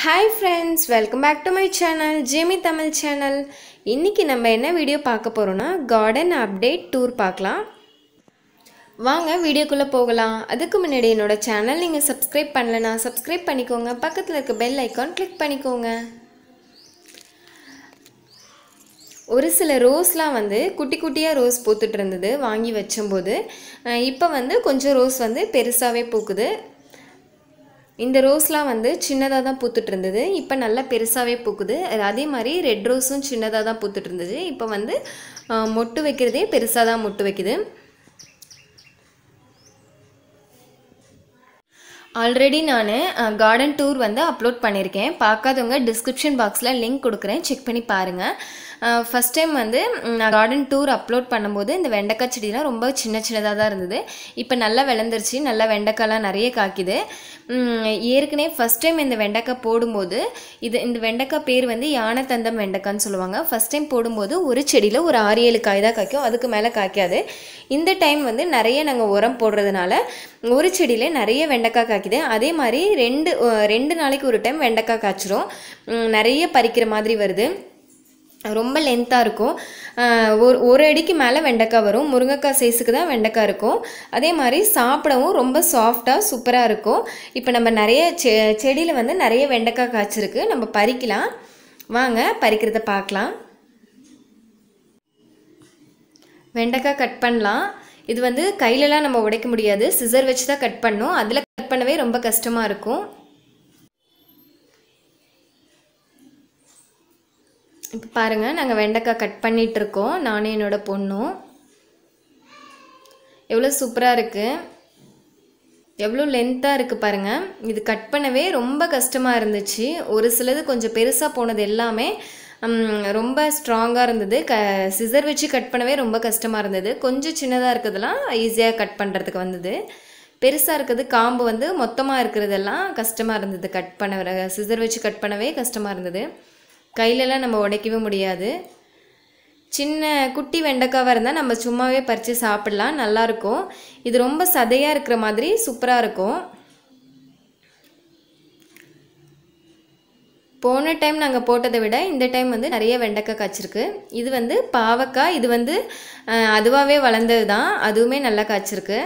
hi friends welcome back to my channel Jamie Tamil channel இன்றைக்கி நம்ம என்ன வீடியோ பார்க்க போகிறோன்னா கார்டன் அப்டேட் டூர் பார்க்கலாம் வாங்க வீடியோக்குள்ளே போகலாம் அதுக்கு முன்னாடி என்னோட சேனல் நீங்கள் சப்ஸ்கிரைப் பண்ணலனா சப்ஸ்கிரைப் பண்ணிக்கோங்க பக்கத்தில் இருக்க பெல் ஐக்கான் கிளிக் பண்ணிக்கோங்க ஒரு சில ரோஸ்லாம் வந்து குட்டி குட்டியாக ரோஸ் பூத்துட்டு இருந்தது வாங்கி வச்சம்போது இப்போ வந்து கொஞ்சம் ரோஸ் வந்து பெருசாகவே பூக்குது இந்த ரோஸ்லாம் வந்து சின்னதாக தான் பூத்துட்டு இருந்தது இப்போ நல்லா பெருசாகவே பூக்குது அதே மாதிரி ரெட் ரோஸும் சின்னதாக தான் பூத்துட்டு இருந்தது இப்போ வந்து ஆஹ், மொட்டு வைக்கிறதே பெருசாக தான் மொட்டு வைக்குது ஆல்ரெடி நான் கார்டன் டூர் வந்து அப்லோட் பண்ணியிருக்கேன் பார்க்காதவங்க டிஸ்கிரிப்ஷன் பாக்ஸில் லிங்க் கொடுக்குறேன் செக் பண்ணி பாருங்கள் ஃபஸ்ட் டைம் வந்து ம், நான் கார்டன் டூர் அப்லோட் பண்ணும்போது இந்த வெண்டைக்காய் செடிலாம் ரொம்ப சின்ன சின்னதாக தான் இருந்தது இப்போ நல்லா விளந்துருச்சு நல்லா வெண்டைக்காய்லாம் நிறைய காய்க்குது ம், ஏற்கனவே ஃபஸ்ட் டைம் இந்த வெண்டைக்காய் போடும்போது இது இந்த வெண்டைக்காய் பேர் வந்து யானை தந்தம் வெண்டைக்கான்னு சொல்லுவாங்க ஃபஸ்ட் டைம் போடும்போது ஒரு செடியில் ஒரு ஆறு ஏழு காய் தான் காய்க்கும் அதுக்கு மேலே காய்க்காது இந்த டைம் வந்து நிறைய நாங்கள் உரம் போடுறதுனால ஒரு செடியில நிறைய வெண்டைக்காய் காய்க்குது அதே மாதிரி ரெண்டு அஹ், ரெண்டு நாளைக்கு ஒரு டைம் வெண்டைக்காய் காய்ச்சிரும் ம், நிறைய பறிக்கிற மாதிரி வருது ரொம்ப லென்த்தாக இருக்கும் அஹ், ஒரு ஒரு அடிக்கு மேலே வெண்டைக்காய் வரும் முருங்கைக்காய் சைஸுக்கு தான் வெண்டைக்காய் இருக்கும் அதே மாதிரி சாப்பிடவும் ரொம்ப சாஃப்டாக சூப்பராக இருக்கும் இப்போ நம்ம நிறைய செ செடியில் வந்து நிறைய வெண்டைக்காய் காய்ச்சிருக்கு நம்ம பறிக்கலாம் வாங்க பறிக்கிறத பார்க்கலாம் வெண்டைக்காய் கட் பண்ணலாம் இது வந்து கையிலலாம் நம்ம உடைக்க முடியாது சிசர் வச்சு தான் கட் பண்ணணும் அதில் கட் பண்ணவே ரொம்ப கஷ்டமாக இருக்கும் இப்போ பாருங்கள் நாங்கள் வெண்டைக்காய் கட் பண்ணிட்டு இருக்கோம் நானும் என்னோட பொண்ணும் எவ்வளோ சூப்பராக இருக்குது எவ்வளோ லென்த்தாக இருக்குது பாருங்கள் இது கட் பண்ணவே ரொம்ப கஷ்டமாக இருந்துச்சு ஒரு சிலது கொஞ்சம் பெருசாக போனது எல்லாமே ம், ரொம்ப ஸ்ட்ராங்காக இருந்தது க சிசர் வச்சு கட் பண்ணவே ரொம்ப கஷ்டமாக இருந்தது கொஞ்சம் சின்னதாக இருக்கிறதெல்லாம் ஈஸியாக கட் பண்ணுறதுக்கு வந்தது பெருசாக இருக்கிறது காம்பு வந்து மொத்தமாக இருக்கிறதெல்லாம் கஷ்டமாக இருந்தது கட் பண்ண சிசர் வச்சு கட் பண்ணவே கஷ்டமாக இருந்தது கையிலலாம் நம்ம உடைக்கவே முடியாது சின்ன குட்டி வெண்டைக்காவாக இருந்தால் நம்ம சும்மாவே பறித்து சாப்பிடலாம் நல்லாயிருக்கும் இது ரொம்ப சதையாக இருக்கிற மாதிரி சூப்பராக இருக்கும் போன டைம் நாங்கள் போட்டதை விட இந்த டைம் வந்து நிறைய வெண்டைக்காய் காய்ச்சிருக்கு இது வந்து பாவக்காய் இது வந்து அஹ், அதுவாகவே வளர்ந்தது தான் அதுவுமே நல்லா காய்ச்சிருக்கு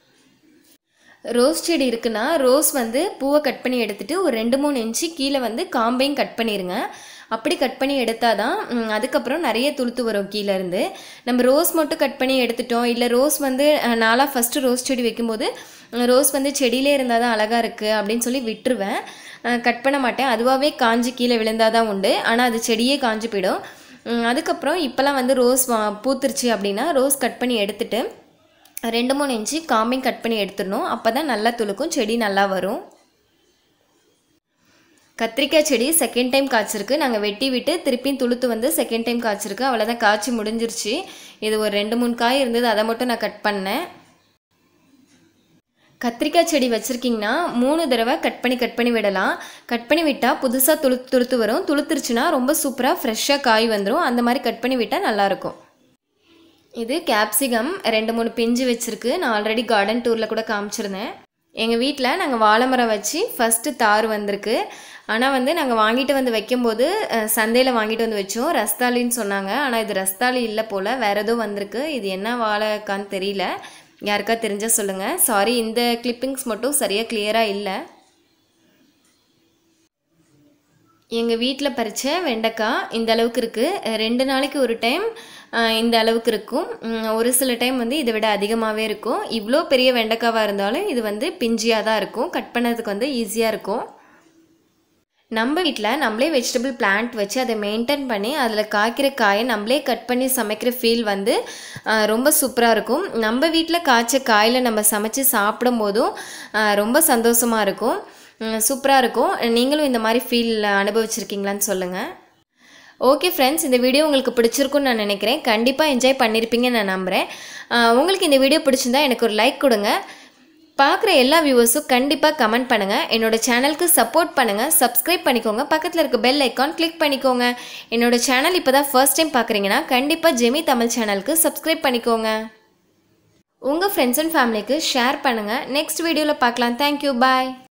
ரோஸ் செடி இருக்குன்னா ரோஸ் வந்து பூவை கட் பண்ணி எடுத்துட்டு ஒரு ரெண்டு மூணு இன்ச்சு கீழே வந்து காம்பையும் கட் பண்ணிடுங்க அப்படி கட் பண்ணி எடுத்தால் தான் ம், அதுக்கப்புறம் நிறைய துளுத்து வரும் கீழே இருந்து நம்ம ரோஸ் மட்டும் கட் பண்ணி எடுத்துட்டோம் இல்லை ரோஸ் வந்து அஹ், நாளாக ஃபஸ்ட்டு ரோஸ் செடி வைக்கும்போது ம், ரோஸ் வந்து செடியிலே இருந்தால் தான் அழகாக இருக்குது அப்படின்னு சொல்லி விட்டுருவேன் அஹ், கட் பண்ண மாட்டேன் அதுவாகவே காஞ்சி கீழே விழுந்தால் தான் உண்டு ஆனால் அது செடியே காஞ்சி போயிடும் ம், அதுக்கப்புறம் இப்போல்லாம் வந்து ரோஸ் வா- பூத்துருச்சு அப்படின்னா ரோஸ் கட் பண்ணி எடுத்துட்டு ரெண்டு மூணு இன்ச்சு காம்பையும் கட் பண்ணி எடுத்துடணும் அப்போ தான் நல்லா துளுக்கும் செடி நல்லா வரும் கத்திரிக்காய் செடி செகண்ட் டைம் காய்ச்சிருக்கு நாங்கள் வெட்டி விட்டு திருப்பியும் துளுத்து வந்து செகண்ட் டைம் காய்ச்சிருக்கு அவ்வளோதான் காய்ச்சி முடிஞ்சிருச்சு இது ஒரு ரெண்டு மூணு காய் இருந்தது அதை மட்டும் நான் கட் பண்ணேன் கத்திரிக்காய் செடி வச்சுருக்கீங்கன்னா மூணு தடவை கட் பண்ணி கட் பண்ணி விடலாம் கட் பண்ணி விட்டால் புதுசாக துளுத்து துளுத்து வரும் துளுத்துருச்சுன்னா ரொம்ப சூப்பராக ஃப்ரெஷ்ஷாக காய் வந்துடும் அந்த மாதிரி கட் பண்ணி விட்டால் நல்லாயிருக்கும் இது கேப்சிகம் ரெண்டு மூணு பிஞ்சு வச்சுருக்கு நான் ஆல்ரெடி கார்டன் டூரில் கூட காமிச்சிருந்தேன் எங்கள் வீட்டில் நாங்கள் வாழை மரம் வச்சு ஃபஸ்ட்டு தார் வந்திருக்கு ஆனால் வந்து நாங்கள் வாங்கிட்டு வந்து வைக்கும்போது சந்தையில் வாங்கிட்டு வந்து வச்சோம் ரஸ்தாலின்னு சொன்னாங்க ஆனால் இது ரஸ்தாலி இல்லை போல் வேறு ஏதோ வந்திருக்கு இது என்ன வாழைக்கான்னு தெரியல யாருக்கா தெரிஞ்சால் சொல்லுங்கள் சாரி இந்த கிளிப்பிங்ஸ் மட்டும் சரியாக கிளியராக இல்லை எங்கள் வீட்டில் பறித்த வெண்டைக்காய் இந்த அளவுக்கு இருக்குது ரெண்டு நாளைக்கு ஒரு டைம் இந்த அளவுக்கு இருக்கும் உம், ஒரு சில டைம் வந்து இதை விட அதிகமாகவே இருக்கும் இவ்வளோ பெரிய வெண்டைக்காவாக இருந்தாலும் இது வந்து பிஞ்சியாக தான் இருக்கும் கட் பண்ணதுக்கு வந்து ஈஸியாக இருக்கும் நம்ம வீட்டில் நம்மளே வெஜிடபிள் பிளான்ட் வச்சு அதை மெயின்டைன் பண்ணி அதில் காய்க்கிற காயை நம்மளே கட் பண்ணி சமைக்கிற ஃபீல் வந்து ஆஹ், ரொம்ப சூப்பராக இருக்கும் நம்ம வீட்டில் காய்ச்ச காயில் நம்ம சமைச்சு சாப்பிடும் போதும் ஆஹ், ரொம்ப சந்தோஷமாக இருக்கும் சூப்பராக இருக்கும் நீங்களும் இந்த மாதிரி ஃபீல் அனுபவிச்சிருக்கீங்களான்னு சொல்லுங்கள் ஓகே ஃப்ரெண்ட்ஸ் இந்த வீடியோ உங்களுக்கு பிடிச்சிருக்குன்னு நான் நினைக்கிறேன் கண்டிப்பாக என்ஜாய் பண்ணியிருப்பீங்கன்னு நான் நம்புகிறேன் ஆஹ், உங்களுக்கு இந்த வீடியோ பிடிச்சிருந்தா எனக்கு ஒரு லைக் கொடுங்க பார்க்குற எல்லா வியூவர்ஸும் கண்டிப்பாக கமெண்ட் பண்ணுங்கள் என்னோட சேனலுக்கு சப்போர்ட் பண்ணுங்கள் சப்ஸ்கிரைப் பண்ணிக்கோங்க பக்கத்தில் இருக்க பெல் ஐக்கான் கிளிக் பண்ணிக்கோங்க என்னோட சேனல் இப்போ தான் ஃபர்ஸ்ட் டைம் பார்க்குறீங்கன்னா கண்டிப்பாக ஜெமி தமிழ் சேனலுக்கு சப்ஸ்கிரைப் பண்ணிக்கோங்க உங்கள் ஃப்ரெண்ட்ஸ் அண்ட் ஃபேமிலிக்கு ஷேர் பண்ணுங்கள் நெக்ஸ்ட் வீடியோவில் பார்க்கலாம் தேங்க்யூ பாய்